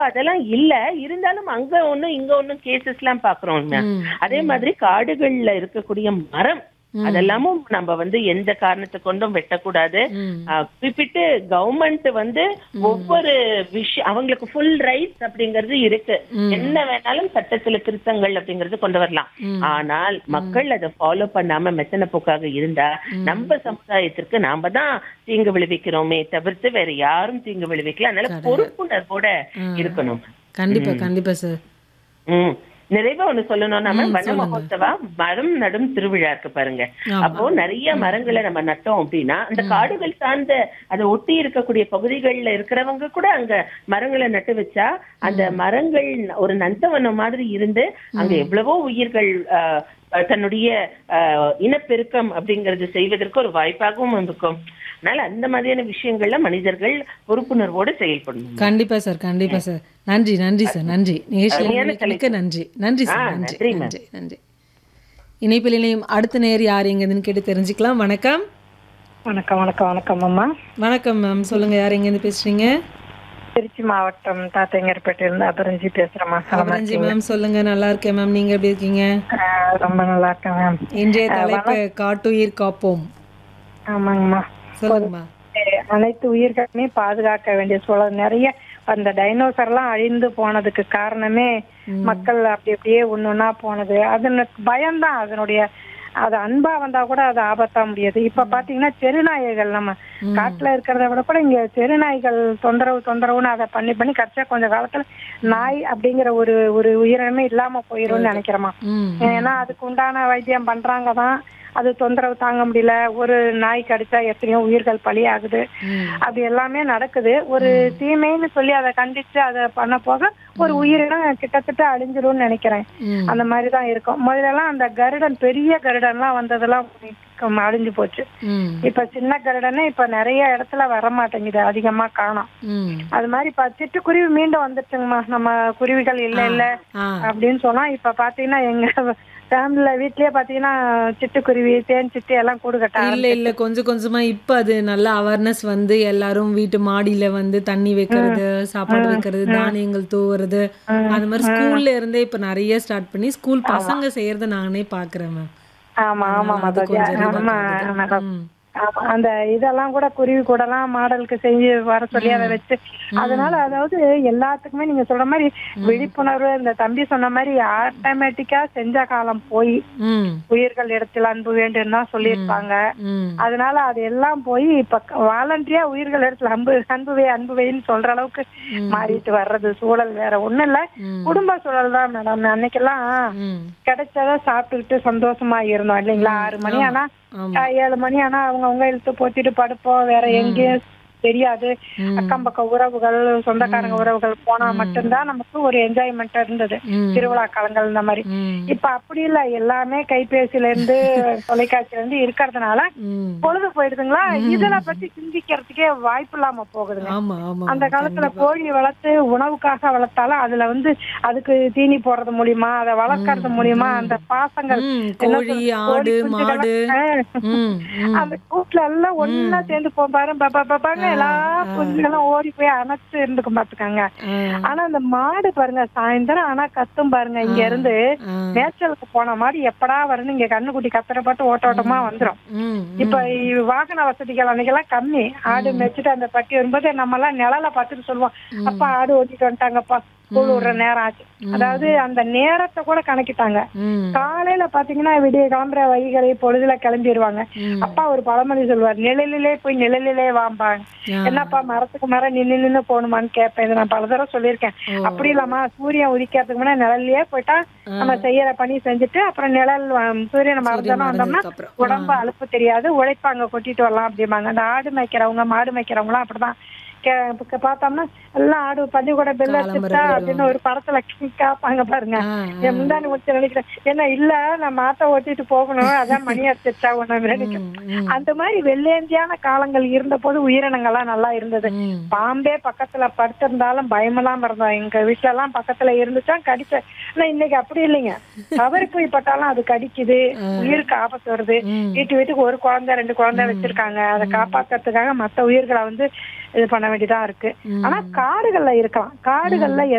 அதெல்லாம் இல்ல இருந்தாலும் அங்க ஒண்ணும் இங்க ஒண்ணும் கேசஸ் எல்லாம் பாக்குறோம் ம். அதே மாதிரி காடுகள்ல இருக்கக்கூடிய மரம் அதெல்லாமும் நம்ம வந்து எந்த காரணத்தை கொண்டும் வெட்டக்கூடாது ம். ஆஹ் குறிப்பிட்டு கவர்மெண்ட் வந்து ஒவ்வொரு விஷயம் அவங்களுக்கு ஃபுல் ரைட்ஸ் அப்படிங்கிறது இருக்கு என்ன வேணாலும் சட்டத்துல திருத்தங்கள் அப்படிங்கறது கொண்டு வரலாம் ஆனால் மக்கள் அதை ஃபாலோ பண்ணாம மெத்தன போக்காக இருந்தா நம்ம சமுதாயத்திற்கு நாம தான் தீங்கு விளைவிக்கிறோமே தவிர்த்து வேற யாரும் தீங்கு விளைவிக்கல அதனால பொறுப்புணர்வோட இருக்கணும் கண்டிப்பா கண்டிப்பா சார் ம் நிறைவா ஒண்ணு சொல்லணும் நம்ம வன மகோத்சவா மரம் நடும் திருவிழா இருக்கு பாருங்க அப்போ நிறைய மரங்களை நம்ம நட்டோம் அப்படின்னா அந்த காடுகள் சார்ந்த அதை ஒட்டி இருக்கக்கூடிய பகுதிகள்ல இருக்கிறவங்க கூட அங்க மரங்களை நட்டு வச்சா அந்த மரங்கள் ஒரு நந்தவனம் மாதிரி இருந்து அங்க எவ்வளவோ உயிர்கள் ஆஹ், தன்னுடைய ஆஹ், இனப்பெருக்கம் அப்படிங்கறது செய்வதற்கு ஒரு வாய்ப்பாகவும் இருக்கும் அதனால அந்த மாதிரியான விஷயங்கள்ல மனிதர்கள் பொறுப்புணர்வோடு செயல்படணும் கண்டிப்பா சார் கண்டிப்பா சார் நன்றி நன்றி சார் நன்றி அருமையான நிகழ்ச்சியில் மிக்க நன்றி நன்றி சார் ஆ, நன்றி நன்றி, நன்றி நன்றி இணைப்பில் இணையும் அடுத்த நேர் யார் எங்கேருந்துன்னு கேட்டு தெரிஞ்சுக்கலாம் வணக்கம் வணக்கம் வணக்கம் வணக்கம் அம்மா வணக்கம் மேம் சொல்லுங்க யார் எங்கேருந்து பேசுறீங்க திருச்சி மாவட்டம் தாத்தைங்கர்பேட்டை இருந்து அபரஞ்சி பேசுறேம்மா நலமா அபரஞ்சி மேம் சொல்லுங்க நல்லா இருக்கேன் மேம் நீங்க எப்படி இருக்கீங்க ஆஹ் ரொம்ப நல்லா இருக்கேன் மேம் இன்றைய தலைப்பு காட்டுயிர் காப்போம் ஆமாங்கம்மா சொல்லுங்கம்மா அஹ் அனைத்து உயிர்களுமே பாதுகாக்க வேண்டிய சூழல் நிறைய அந்த டைனோசர்லாம் அழிந்து போனதுக்கு காரணமே மக்கள் அப்படி அப்படியே ஒன்னொன்னா போனது அதனுக்கு பயம்தான் அதனுடைய அது அன்பா வந்தா கூட அது ஆபத்தா முடியாது இப்ப பாத்தீங்கன்னா தெருநாய்கள் நம்ம காட்டுல இருக்கிறத விட கூட இங்க தெருநாய்கள் தொந்தரவு தொந்தரவுன்னு அதை பண்ணி பண்ணி கடைசியா கொஞ்ச காலத்துல நாய் அப்படிங்கிற ஒரு ஒரு உயிரினமே இல்லாம போயிரும்னு நினைக்கிறேமா ம் ஏன்னா அதுக்கு உண்டான வைத்தியம் பண்றாங்க தான் அது தொந்தரவு தாங்க முடியல ஒரு நாய் கடிச்சா எத்தனையோ உயிர்கள் பலியாகுது ம். அது எல்லாமே நடக்குது ஒரு தீமைன்னு சொல்லி அதை கண்டிச்சு அதை பண்ண போக ஒரு உயிரினம் கிட்டத்தட்ட அழிஞ்சிரும்னு நினைக்கிறேன் ம். அந்த மாதிரி தான் இருக்கும் முதல்லலாம் அந்த கருடன் பெரிய கருடன்லாம் வந்ததெல்லாம் ம், அழிஞ்சு போச்சு ம் இப்ப சின்ன கருடனே இப்ப நிறைய இடத்துல வர மாட்டேங்குது அதிகமா காணோம் ம் அது மாதிரி இப்ப சிட்டுக்குருவி மீண்டும் வந்துருச்சுங்கம்மா நம்ம குருவிகள் இல்ல இல்ல ஆ அப்படின்னு சொன்னா இப்ப பாத்தீங்கன்னா எங்க ஃபேமிலில வீட்லயே பாத்தீங்கன்னா சிட்டுக்குருவி தேன் சிட்டு எல்லாம் கூடு கட்ட இல்ல இல்ல கொஞ்சம் கொஞ்சமா இப்ப அது நல்ல அவேர்னஸ் வந்து எல்லாரும் வீட்டு மாடியில வந்து தண்ணி வைக்கிறது சாப்பாடு வைக்கிறது தானியங்கள் தூவுறது அந்த மாதிரி ஸ்கூல்ல இருந்தே இப்ப நிறைய ஸ்டார்ட் பண்ணி ஸ்கூல் பசங்க செய்யறத நானே பாக்குறேன் மேம் ஆமா ஆமா அது மாதாஜி கொஞ்சம் ஆமா relax ஆமா. ஆகுது. ம். ஆமா, அந்த இதெல்லாம் கூட குருவி கூட எல்லாம் மாடலுக்கு செஞ்சு வர சொல்லி அதை வச்சு அதனால அதாவது எல்லாத்துக்குமே நீங்க சொல்ற மாதிரி விழிப்புணர்வு இந்த தம்பி சொன்ன மாதிரி ஆட்டோமேட்டிக்கா செஞ்ச காலம் போய் ம் உயிர்கள் இடத்தில் அன்பு வேண்டும் தான் சொல்லியிருப்பாங்க ம் அதனால அது எல்லாம் போய் இப்ப வாலண்டியா உயிர்கள் இடத்துல அன்பு அன்புவே அன்புவேன்னு சொல்ற அளவுக்கு மாறிட்டு வர்றது சூழல் வேற ஒண்ணும் இல்ல ம். குடும்ப சூழல் தான் மேடம் அன்னைக்கெல்லாம் ம் கிடைச்சத சாப்பிட்டுக்கிட்டு சந்தோஷமா இருந்தோம் இல்லைங்களா ஆறு மணி ஆனா ஆமா. ஆஹ் ஏழு மணி ஆனா அவங்க அவங்க இழுத்து போத்திட்டு படுப்போம் வேற எங்கேயும் தெரியாது அக்கம் பக்கம் உறவுகள் சொந்தக்காரங்க உறவுகள் போனா மட்டும்தான் நமக்கு ஒரு என்ஜாய்மெண்ட் இருந்தது ம். திருவிழா காலங்கள் இந்த மாதிரி ம் இப்ப அப்படி இல்ல எல்லாமே கைபேசியில இருந்து தொலைக்காட்சியில இருந்து இருக்கிறதுனால ம் பொழுது போயிடுதுங்களா இதுல பத்தி சிந்திக்கிறதுக்கே வாய்ப்பு இல்லாம போகுதுங்க ஆமா ஆமா அந்த காலத்துல கோழி வளர்த்து உணவுக்காக வளர்த்தாலும் அதுல வந்து அதுக்கு தீனி போடுறது மூலியமா அதை வளர்க்கறது மூலியமா அந்த பாசங்கள் ம் என்ன கோழி சொல்றது, ஆடு கோழி குஞ்சுகள் மாடு ஆஹ் ம் ம் அந்த கூட்டுல எல்லாம் ஒன்னா சேர்ந்து போபாரு பாப்பா பாப்பாங்க எல்லா குஞ்சுகளும் ஓடி போய் அணைச்சு இருந்துக்கும் பாத்துக்காங்க ஆ, ஆனா அந்த மாடு பாருங்க சாயந்தரம் ஆனா கத்தும் பாருங்க இங்க இருந்து ஆ. மேய்ச்சலுக்கு போன மாடு எப்படா வரணும் இங்க கண்ணுக்குட்டி கத்துற பாட்டு ஓட்ட ஓட்டமா வந்துரும் ம் இப்ப இ- வாகன வசதிகள் அன்னைக்கெல்லாம் கம்மி ஆடு மேய்ச்சிட்டு அந்த பட்டி வரும்போது நம்ம எல்லாம் நிழல பார்த்துட்டு சொல்லுவோம் அப்பா ஆடு ஓட்டிட்டு வந்துட்டாங்கப்பா ஸ்கூல் விடுற நேரம் ஆச்சு அதாவது அந்த நேரத்தை கூட கணக்கிட்டாங்க ம் காலையில பாத்தீங்கன்னா விடிய கிளம்புற வைகளை பொழுதுல கிளம்பிடுவாங்க ம். அப்பா ஒரு பழமொழி சொல்லுவார் நிழலிலே போய் நிழலிலே வாம்பாங்க ஆ. என்னப்பா மரத்துக்கு மரம் நின்னு நின்னு போகணுமான்னு கேட்பேன் இது நான் பல தடவை சொல்லியிருக்கேன் அப்படி இல்லாமா சூரியன் உதிக்கிறதுக்கு முன்னாடி நிழல்லயே போயிட்டா நம்ம செய்யற பணி செஞ்சுட்டு அப்புறம் நிழல் வ- சூரியனை மறந்தோம் வந்தோம்னா மறைஞ்சதுக்கு அப்புறம். உடம்பு அலுப்பு தெரியாது உழைப்பாங்க கொட்டிட்டு வரலாம் அப்படிம்பாங்க அந்த ஆடு மேய்க்கிறவங்க மாடு மேய்க்கிறவங்க எல்லாம் அப்படிதான் கே- இப்ப பார்த்தோம்னா எல்லாம் ஆடு பள்ளிக்கூட பெல் அடிச்சுட்டா அப்படின்னு ஒரு படத்துல காப்பாங்க பாருங்க ஆ, என் முந்தானி முடிச்சு நினைக்கிறேன் ஏன்னா இல்ல நான் மாட்டை ஓட்டிட்டு போகணும் அதான் மணி அடிச்சிட்டா ஒண்ணு நினைக்கிறேன் ம், அந்த மாதிரி வெள்ளேந்தியான காலங்கள் இருந்த போது உயிரினங்கள்லாம் நல்லா இருந்தது ம். பாம்பே பக்கத்துல படுத்திருந்தாலும் பயமெல்லாம் இருந்தோம் எங்க வீட்டுல எல்லாம் பக்கத்துல இருந்துச்சா கடிச்ச ஆனா இன்னைக்கு அப்படி இல்லைங்க தவறி போய் பட்டாலும் அது கடிக்குது உயிருக்கு ஆபத்து வருது ம். வீட்டு வீட்டுக்கு ஒரு குழந்தை ரெண்டு குழந்தை வச்சிருக்காங்க அதை காப்பாத்துறதுக்காக மத்த உயிர்களை வந்து இது பண்ண வேண்டியதா இருக்கு ஆனா காடுகள்ல இருக்கலாம் காடுகள்ல